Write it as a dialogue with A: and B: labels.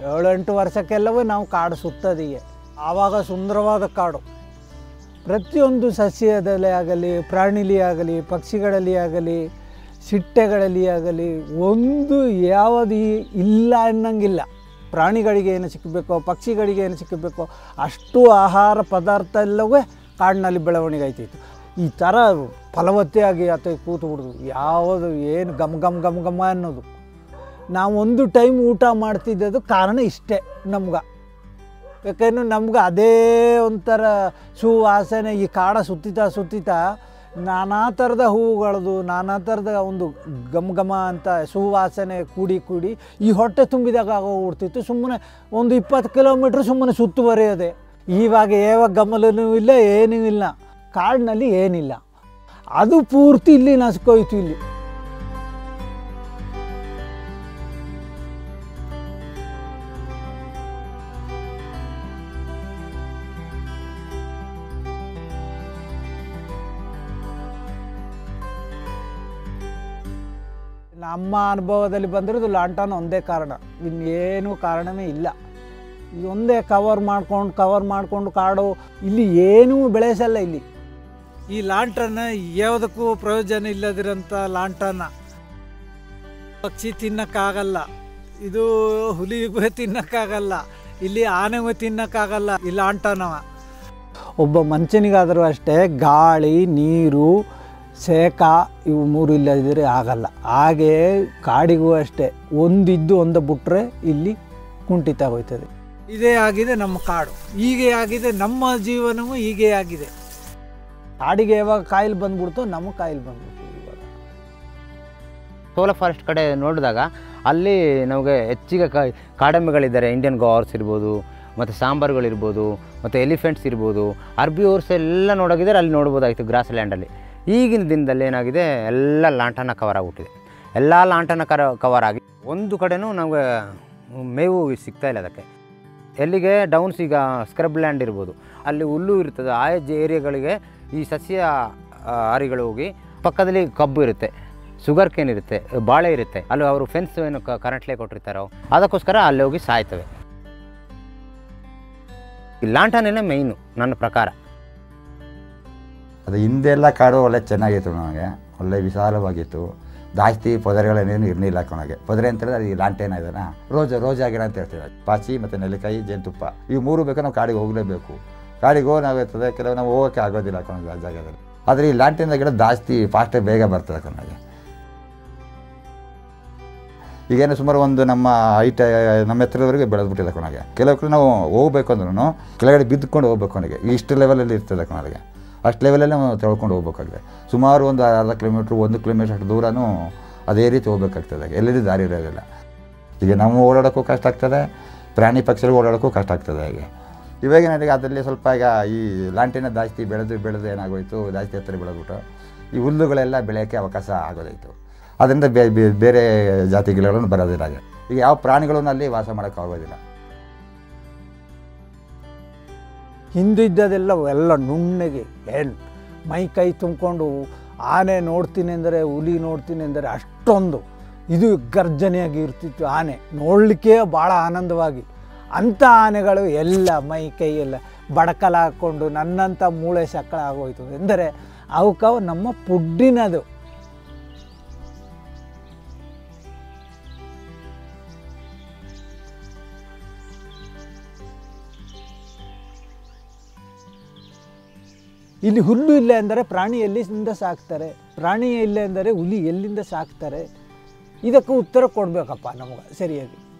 A: ಏಳು ಎಂಟು ವರ್ಷಕ್ಕೆಲ್ಲವೂ ನಾವು ಕಾಡು ಸುತ್ತದೀಗೆ ಆವಾಗ ಸುಂದರವಾದ ಕಾಡು ಪ್ರತಿಯೊಂದು ಸಸ್ಯದಲ್ಲಿ ಆಗಲಿ ಪ್ರಾಣಿಲಿ ಆಗಲಿ ಪಕ್ಷಿಗಳಲ್ಲಿ ಆಗಲಿ ಸಿಟ್ಟೆಗಳಲ್ಲಿ ಆಗಲಿ ಒಂದು ಯಾವುದು ಈ- ಇಲ್ಲ ಅನ್ನಂಗಿಲ್ಲ ಪ್ರಾಣಿಗಳಿಗೆ ಏನು ಸಿಕ್ಕಬೇಕೋ ಪಕ್ಷಿಗಳಿಗೆ ಏನು ಸಿಕ್ಕಬೇಕೋ ಅಷ್ಟು ಆಹಾರ ಪದಾರ್ಥ ಎಲ್ಲವೂ ಕಾಡಿನಲ್ಲಿ ಬೆಳವಣಿಗೆ ಆಯ್ತಿತ್ತು ಈ ಥರ ಫಲವತ್ತಾಗಿ ಆತ ಕೂತು ಬಿಡೋದು ಯಾವುದು ಏನು ಗಮ್ ಗಮ್ ಗಮ್ ಗಮ ಅನ್ನೋದು ನಾವು ಒಂದು ಟೈಮ್ ಊಟ ಮಾಡ್ತಿದ್ದದು ಕಾರಣ ಇಷ್ಟೇ ನಮ್ಗೆ ಯಾಕೆಂದ್ರೆ ನಮ್ಗೆ ಅದೇ ಒಂಥರ ಸುವಾಸನೆ ಈ ಕಾಡ ಸುತ್ತಿತಾ ಸುತ್ತಿತಾ ನಾನಾ ಥರದ ಹೂವುಗಳದು ನಾನಾ ಥರದ ಒಂದು ಘಮ ಘಮ ಅಂತ ಸುವಾಸನೆ ಕೂಡಿ ಕೂಡಿ ಈ ಹೊಟ್ಟೆ ತುಂಬಿದಾಗ ಆಗೋಗ್ಬಿಡ್ತಿತ್ತು ಸುಮ್ಮನೆ ಒಂದು ಇಪ್ಪತ್ತು ಕಿಲೋಮೀಟ್ರ್ ಸುಮ್ಮನೆ ಸುತ್ತುವರಿಯೋದೆ ಇವಾಗ ಯಾವ ಗಮಲನೂ ಇಲ್ಲ ಏನೂ ಇಲ್ಲ ಕಾಡಿನಲ್ಲಿ ಏನಿಲ್ಲ ಅದು ಪೂರ್ತಿ ಇಲ್ಲಿ ನಸ್ಕೋಯ್ತು ಇಲ್ಲಿ ನಮ್ಮ ಅನುಭವದಲ್ಲಿ ಬಂದಿರೋದು ಲಾಂಟಾನ ಒಂದೇ ಕಾರಣ ಇನ್ನೇನು ಕಾರಣವೇ ಇಲ್ಲ ಇದೊಂದೇ ಕವರ್ ಮಾಡ್ಕೊಂಡು ಕವರ್ ಮಾಡಿಕೊಂಡು ಕಾಡು ಇಲ್ಲಿ ಏನೂ ಬೆಳೆಸಲ್ಲ ಇಲ್ಲಿ ಈ ಲಾಂಟನ ಯಾವುದಕ್ಕೂ ಪ್ರಯೋಜನ ಇಲ್ಲದಿರೋಂಥ ಲಾಂಟನ ಪಕ್ಷಿ ತಿನ್ನಕ್ಕಾಗಲ್ಲ ಇದು ಹುಲಿಗೂ ತಿನ್ನಕ್ಕಾಗಲ್ಲ ಇಲ್ಲಿ ಆನೆಗೂ ತಿನ್ನಕ್ಕಾಗಲ್ಲ ಈ ಲಾಂಟನವ ಒಬ್ಬ ಮನುಷ್ಯನಿಗಾದರೂ ಅಷ್ಟೇ ಗಾಳಿ ನೀರು ಶೇಕ ಇವು ಮೂರು ಇಲ್ಲದಿದ್ದರೆ ಆಗಲ್ಲ ಹಾಗೆ ಕಾಡಿಗೂ ಅಷ್ಟೇ ಒಂದಿದ್ದು ಒಂದು ಬಿಟ್ಟರೆ ಇಲ್ಲಿ ಕುಂಠಿತ ಹೋಯ್ತದೆ ಇದೇ ಆಗಿದೆ ನಮ್ಮ ಕಾಡು ಹೀಗೆ ಆಗಿದೆ ನಮ್ಮ ಜೀವನವೂ ಹೀಗೆ ಆಗಿದೆ ಕಾಡಿಗೆ ಯಾವಾಗ ಕಾಯಿಲೆ ಬಂದ್ಬಿಡ್ತೋ ನಮಗೆ ಕಾಯಿಲೆ ಬಂದ್ಬಿಡ್ತು ಇವಾಗ
B: ಸೋಲರ್ ಫಾರೆಸ್ಟ್ ಕಡೆ ನೋಡಿದಾಗ ಅಲ್ಲಿ ನಮಗೆ ಹೆಚ್ಚಿಗೆ ಕಾ ಕಾಡೆಮ್ಮೆಗಳಿದ್ದಾರೆ ಇಂಡಿಯನ್ ಗಾರ್ಸ್ ಇರ್ಬೋದು ಮತ್ತು ಸಾಂಬಾರುಗಳಿರ್ಬೋದು ಮತ್ತು ಎಲಿಫೆಂಟ್ಸ್ ಇರ್ಬೋದು ಅರ್ಬಿ ಓರ್ಸ್ ಎಲ್ಲ ನೋಡೋಗಿದ್ದಾರೆ ಅಲ್ಲಿ ನೋಡ್ಬೋದಾಗಿತ್ತು ಗ್ರಾಸ್ ಲ್ಯಾಂಡಲ್ಲಿ ಈಗಿನ ದಿನದಲ್ಲಿ ಏನಾಗಿದೆ ಎಲ್ಲ ಲಾಂಟನ ಕವರ್ ಆಗಿಬಿಟ್ಟಿದೆ ಎಲ್ಲ ಲಾಂಟನ ಕರ ಕವರ್ ಆಗಿ ಒಂದು ಕಡೆನೂ ನಮಗೆ ಮೇವು ಸಿಗ್ತಾ ಇಲ್ಲ ಅದಕ್ಕೆ ಎಲ್ಲಿಗೆ ಡೌನ್ಸ್ ಈಗ ಸ್ಕ್ರಬ್ ಲ್ಯಾಂಡ್ ಇರ್ಬೋದು ಅಲ್ಲಿ ಹುಲ್ಲು ಇರ್ತದೆ ಆ ಏರಿಯಾಗಳಿಗೆ ಈ ಸಸ್ಯ ಆ, ಹಾರಿಗಳು ಹೋಗಿ ಪಕ್ಕದಲ್ಲಿ ಕಬ್ಬು ಇರುತ್ತೆ ಶುಗರ್ ಕೇನ್ ಇರುತ್ತೆ ಬಾಳೆ ಇರುತ್ತೆ ಅಲ್ಲಿ ಅವರು ಫೆನ್ಸ್ ಏನು ಕರೆಂಟ್ಲೇ ಕೊಟ್ಟಿರ್ತಾರೋ ಅದಕ್ಕೋಸ್ಕರ ಅಲ್ಲಿ ಹೋಗಿ ಸಾಯ್ತವೆ ಈ ಲಾಂಟನೇ ಮೇಯ್ನು ನನ್ನ ಪ್ರಕಾರ
C: ಅದು ಹಿಂದೆಲ್ಲ ಕಾಡು ಒಳ್ಳೆ ಚೆನ್ನಾಗಿತ್ತು ನನಗೆ ಒಳ್ಳೆ ವಿಶಾಲವಾಗಿತ್ತು ಜಾಸ್ತಿ ಪೊದರೆಗಳೇನೇನು ಇರಲಿಲ್ಲ ಕೊನೆಗೆ ಪೊದರೆ ಅಂತ ಹೇಳಿದ್ರೆ ಅದು ಲಾಂಟೇನ ಇದನ್ನ ರೋಜ ರೋಜಾ ಗಿಡ ಅಂತ ಹೇಳ್ತೀವಿ ಪಾಚಿ ಮತ್ತು ನೆಲ್ಲಿಕಾಯಿ ಜೇನುತುಪ್ಪ ಇವು ಮೂರು ಬೇಕು ನಾವು ಕಾಡಿಗೆ ಹೋಗಲೇಬೇಕು ಕಾಡಿಗೆ ಹೋಗಿ ನಾವಿರ್ತದೆ ಕೆಲವು ನಾವು ಹೋಗೋಕ್ಕೆ ಆಗೋದಿಲ್ಲ ಕೊನೆಗೆ ಆ ಜಾಗದಲ್ಲಿ ಆದರೆ ಈ ಲಾಂಟೇನ ಗಿಡ ಜಾಸ್ತಿ ಫಾಸ್ಟಾಗಿ ಬೇಗ ಬರ್ತದೆ ಕೊನೆಗೆ ಈಗೇನು ಸುಮಾರು ಒಂದು ನಮ್ಮ ಹೈಟ್ ನಮ್ಮ ಎತ್ತರದವರೆಗೆ ಬೆಳೆದ್ಬಿಟ್ಟಿದೆ ಕೊನೆಗೆ ಕೆಲವು ಕಡೆ ನಾವು ಹೋಗ್ಬೇಕು ಅಂದ್ರೂ ಕೆಳಗಡೆ ಬಿದ್ದುಕೊಂಡು ಹೋಗ್ಬೇಕು ಕೊನೆಗೆ ಇಷ್ಟು ಲೆವೆಲಲ್ಲಿ ಇರ್ತದೆ ಕೊನೆಗೆ ಅಷ್ಟು ಲೆವೆಲಲ್ಲಿ ನಾವು ತೊಳ್ಕೊಂಡು ಹೋಗ್ಬೇಕಾಗಿದೆ ಸುಮಾರು ಒಂದು ಅರ್ಧ ಕಿಲೋಮೀಟ್ರ್ ಒಂದು ಕಿಲೋಮೀಟ್ರ್ ಅಷ್ಟು ದೂರನೂ ಅದೇ ರೀತಿ ಹೋಗ್ಬೇಕಾಗ್ತದೆ ಎಲ್ಲೆಲ್ಲಿ ದಾರಿ ಇರೋದಿಲ್ಲ ಈಗ ನಾವು ಓಡಾಡೋಕ್ಕೂ ಕಷ್ಟ ಆಗ್ತದೆ ಪ್ರಾಣಿ ಪಕ್ಷಿಗಳು ಓಡಾಡೋಕ್ಕೂ ಕಷ್ಟ ಆಗ್ತದೆ ಹಾಗೆ ಇವಾಗ ನನಗೆ ಅದರಲ್ಲಿ ಸ್ವಲ್ಪ ಈಗ ಈ ಲಾಂಟಿನ ಜಾಸ್ತಿ ಬೆಳೆದು ಬೆಳೆದು ಏನಾಗೋಯ್ತು ಜಾಸ್ತಿ ಎತ್ತರ ಬೆಳೆದ್ಬಿಟ್ಟು ಈ ಹುಲ್ಲುಗಳೆಲ್ಲ ಬೆಳೆಯೋಕ್ಕೆ ಅವಕಾಶ ಆಗೋದಾಯಿತು ಅದರಿಂದ ಬೇ ಬೇ- ಬೇರೆ ಜಾತಿ ಗಿಡಗಳನ್ನು ಬರೋದಿಲ್ಲ ಹಾಗೆ ಈಗ ಯಾವ ಪ್ರಾಣಿಗಳನ್ನು ಅಲ್ಲಿ ವಾಸ ಮಾಡೋಕ್ಕಾಗೋದಿಲ್ಲ
A: ಹಿಂದಿದ್ದದೆಲ್ಲ ಎಲ್ಲ ನುಣ್ಣಗೆ ಏನು ಮೈ ಕೈ ತುಂಬಿಕೊಂಡು ಆನೆ ನೋಡ್ತೀನಿ ಅಂದರೆ ಹುಲಿ ನೋಡ್ತೀನಿ ಅಂದರೆ ಅಷ್ಟೊಂದು ಇದು ಗರ್ಜನೆಯಾಗಿ ಇರ್ತಿತ್ತು ಆನೆ ನೋಡಲಿಕ್ಕೆ ಭಾಳ ಆನಂದವಾಗಿ ಅಂಥ ಆನೆಗಳು ಎಲ್ಲ ಮೈ ಕೈ ಎಲ್ಲ ಬಡಕಲ ಹಾಕ್ಕೊಂಡು ನನ್ನಂಥ ಮೂಳೆ ಸಕ್ಕಳ ಆಗೋಯ್ತು ಎಂದರೆ ಅವಕ್ಕೆ ನಮ್ಮ ಪುಡ್ಡಿನದು ಇಲ್ಲಿ ಹುಲ್ಲು ಇಲ್ಲ ಎಂದರೆ ಪ್ರಾಣಿ ಎಲ್ಲಿಂದ ಸಾಕ್ತಾರೆ ಪ್ರಾಣಿ ಇಲ್ಲ ಎಂದರೆ ಹುಲಿ ಎಲ್ಲಿಂದ ಸಾಕ್ತಾರೆ ಇದಕ್ಕೆ ಉತ್ತರ ಕೊಡಬೇಕಪ್ಪ ನಮಗೆ ಸರಿಯಾಗಿ